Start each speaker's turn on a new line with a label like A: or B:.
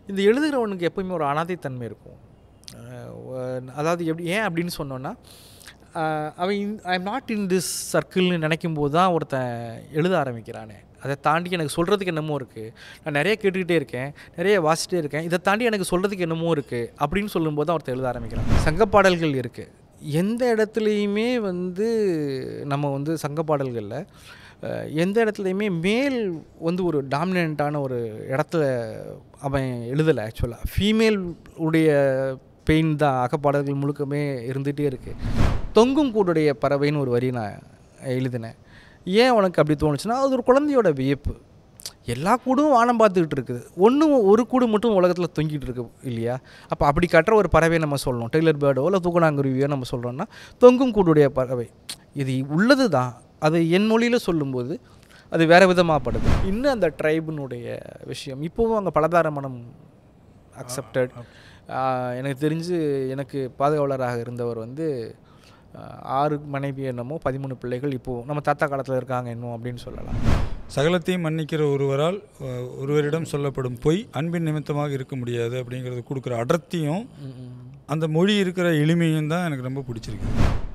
A: இந்த எழுதுகிறவனுக்கு எப்பவுமே ஒரு அனாதைத்தன்மை இருக்கும் அஹ் ஒ- அதாவது எப்படி ஏன் அப்படின்னு சொன்னோன்னா அஹ் அவன் I am not in this சர்க்கிள்னு நினைக்கும் போது தான் ஒருத்தன் எழுத ஆரம்பிக்கிறானே அதை தாண்டி எனக்கு சொல்கிறதுக்கு என்னமோ இருக்குது நான் நிறைய கேட்டுக்கிட்டே இருக்கேன் நிறைய வாசிட்டே இருக்கேன் இதை தாண்டி எனக்கு சொல்கிறதுக்கு என்னமோ இருக்குது அப்படின்னு சொல்லும்போது தான் ஒருத்தன் எழுத ஆரம்பிக்கிறான் சங்கப்பாடல்கள் இருக்குது எந்த இடத்துலையுமே வந்து நம்ம வந்து சங்கப்பாடல்களில் அஹ், எந்த இடத்துலையுமே மேல் வந்து ஒரு டாமினண்ட்டான ஒரு இடத்துல அவன் எழுதலை ஆக்சுவலாக ஃபீமேல் உடைய பெயின் தான் அகப்பாடல்கள் முழுக்கமே இருந்துகிட்டே இருக்குது தொங்கும் கூடுடைய பறவைன்னு ஒரு வரி நான் எழுதினேன் ஏன் உனக்கு அப்படி தோணுச்சுன்னா அது ஒரு குழந்தையோட வியப்பு எல்லா கூடும் வானம் பார்த்துக்கிட்டு இருக்குது ஒன்று ஒரு கூடு மட்டும் உலகத்தில் தொங்கிட்டு இருக்கு இல்லையா அப்போ அப்படி கட்டுற ஒரு பறவை நம்ம சொல்லணும் டெய்லர் பேர்டோ இல்லை தூக்கணாங்குருவியோ நம்ம சொல்கிறோம்னா தொங்கும் கூடுடைய பறவை இது உள்ளது தான் அது என் மொழியில் சொல்லும்போது அது வேறு விதமாக படுது இன்னும் அந்த ட்ரைபினுடைய விஷயம் இப்போவும் அங்கே பலதார மனம் அக்செப்டட் எனக்கு தெரிஞ்சு எனக்கு பாதுகாவலராக இருந்தவர் வந்து ஆஹ், ஆறு மனைவி என்னமோ பதிமூணு பிள்ளைகள் இப்போது நம்ம தாத்தா காலத்தில் இருக்காங்க இன்னும் அப்படின்னு சொல்லலாம்
B: சகலத்தையும் மன்னிக்கிற ஒருவரால் அஹ், ஒருவரிடம் சொல்லப்படும் பொய் அன்பின் நிமித்தமாக இருக்க முடியாது அப்படிங்கிறது கொடுக்குற அடர்த்தியும் அந்த மொழி இருக்கிற எளிமையும் தான் எனக்கு ரொம்ப பிடிச்சிருக்கு